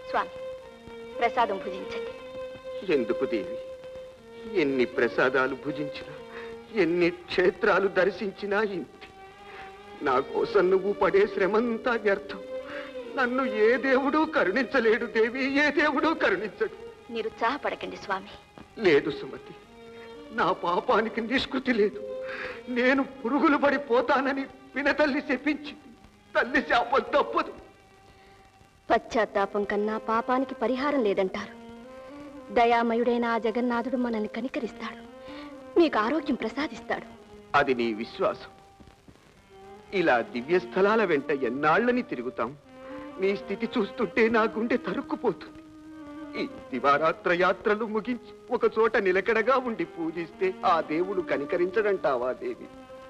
స్వామి ప్రసాదం భుజించండి ఎందుకు దేవి ఎన్ని ప్రసాదాలు భుజించినా ఎన్ని క్షేత్రాలు దర్శించినా ఇంతే నా కోసం నువ్వు పడే శ్రమంతా వ్యర్థం నన్ను ఏ దేవుడు కరుణించలేడు దేవి ఏ దేవుడు కరుణించడు నిరుత్సాహపడకండి స్వామి లేదు సుమతి నా పాపానికి నిష్కృతి లేదు నేను పురుగులు పడిపోతానని పినతల్లి చెప్పించింది తల్లి శాపం తప్పదు పశ్చాత్తాపం కన్నా పాపానికి పరిహారం లేదంటారు దయామయుడైన ఆ జగన్నాథుడు మనల్ని కనికరిస్తాడు మీకు ఆరోగ్యం ప్రసాదిస్తాడు అది నీ విశ్వాసం ఇలా దివ్య స్థలాల వెంట ఎన్నాళ్ళని తిరుగుతాం నీ స్థితి చూస్తుంటే నా గుండె తరుక్కుపోతుంది ఈ దివారాత్ర యాత్రలు ముగించి ఒక చోట నిలకడగా ఉండి పూజిస్తే ఆ దేవుడు కనికరించడంటావా దేవి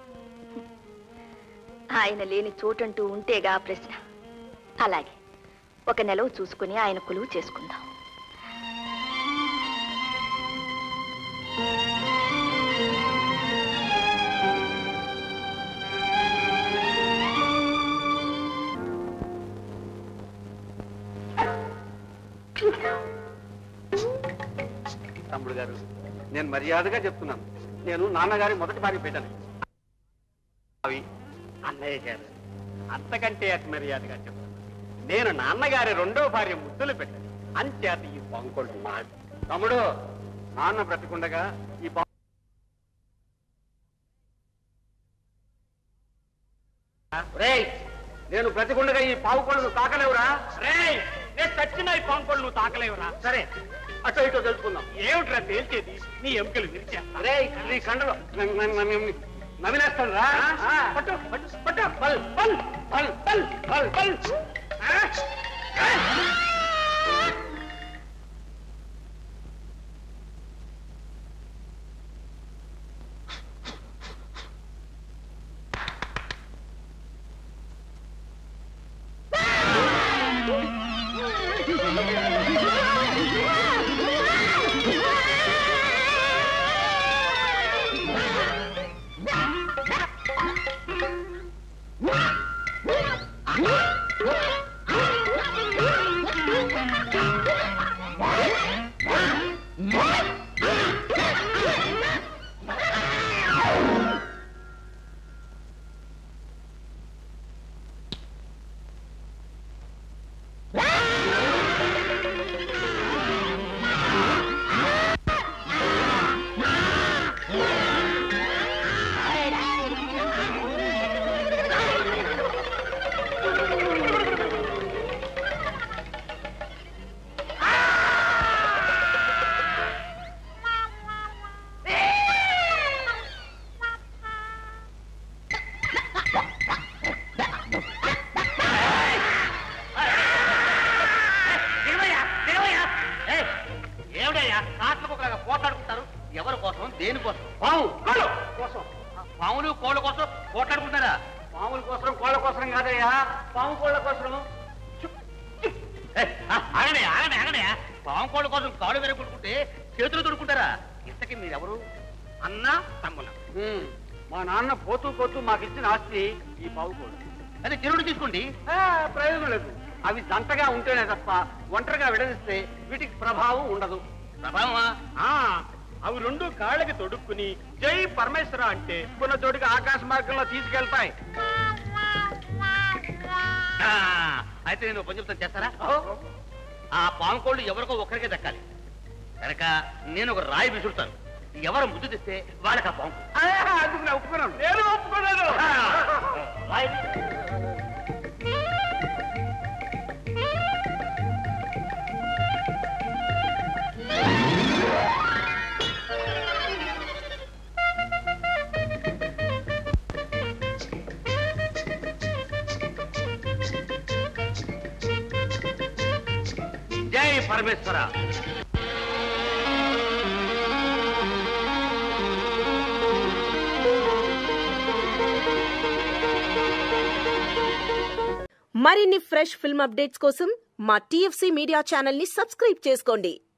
ఆయన లేని చోటంటూ ఉంటేగా ఆ ప్రశ్న అలాగే ఒక నెలవు చూసుకుని ఆయన కొలువు చేసుకుందాం తమ్ముడు గారు నేను మర్యాదగా చెప్తున్నాను నేను నాన్నగారి మొదటి భార్య పెట్టాను అవి అన్నయ్య గారు అంతకంటే అతి మర్యాదగా చెప్తాను నేను నాన్నగారి రెండో భార్య ముద్దులు పెట్టాను అంచేత ఈ పంకొడు మాది తమ్ముడు నాన్న బ్రతికుండగా ఈ పం- రేయ్ నేను బ్రతికుండగా ఈ పావు కోళ్ళు నువ్వు తాకలేవురా రేయ్ నేను చచ్చిన ఈ పావు కోళ్ళు నువ్వు తాకలేవురా సరే అటో ఇటో తెలుసుకుందాం ఏమిట్రా తేల్చేది నీ ఎముకలు విరిచేస్తా రేయ్ నీ కండలో నవ్వినేస్తాను రా పట్టు పట్టు పట్టు పల్ పల్ పల్ పల్ పల్ పల్ ఆ? ఆ? దిగవయ్యా, దిగవయ్యా. ఏయ్, ఏమిటయ్యా కాట్ల కుక్కలాగా పోట్లాడుకుంటారు ఎవరి కోసం దేనికోసం పాము కోళ్ళు కోసం ఆ, పాములు కోళ్ళ కోసం పోట్లాడుకుంటారా పాముల కోసం కోళ్ళ కోసం కాదయ్యా పాము కోళ్ళ కోసం చుప్, చుప్. ఏయ్, ఆ, ఆగండి ఆగండి ఆగండి పాము కోళ్ళ కోసం కాళ్ళు వెరగొట్టుకుంటే చేతులు తొడుకుంటారా ఇంతకీ మీరెవరు అన్న తమ్ముల మా నాన్న పోతూ పోతూ మాకు ఇచ్చిన ఆస్తి ఈ పావు కోళ్ళు అదే చెరువుడు తీసుకోండి ప్రయోజనం లేదు అవి జంటగా ఉంటేనే తప్ప ఒంటరిగా విడదీస్తే వీటికి ప్రభావం ఉండదు ప్రభావమా అవి రెండు కాళ్ళకి తొడుక్కుని జై పరమేశ్వర అంటే కొన్న చోటుకి ఆకాశ మార్గంలో తీసుకెళ్తాయి ఆ, అయితే నేను ఒక పని చెప్తాను చేస్తారా ఆ పాము కోళ్ళు ఎవరికో ఒక్కరికే దక్కాలి కనుక నేను ఒక రాయి విసురుతాను ఎవరు ముద్దు తెస్తే వాళ్ళకి ఆ పాము అందుకు ఒప్పుకున్నాను నేను ఒప్పుకున్నాను రాయి జై పరమేశ్వర మరిన్ని ఫ్రెష్ ఫిల్మ్ అప్డేట్స్ కోసం మా టీఎఫ్సీ మీడియా ఛానల్ ని సబ్స్క్రైబ్ చేసుకోండి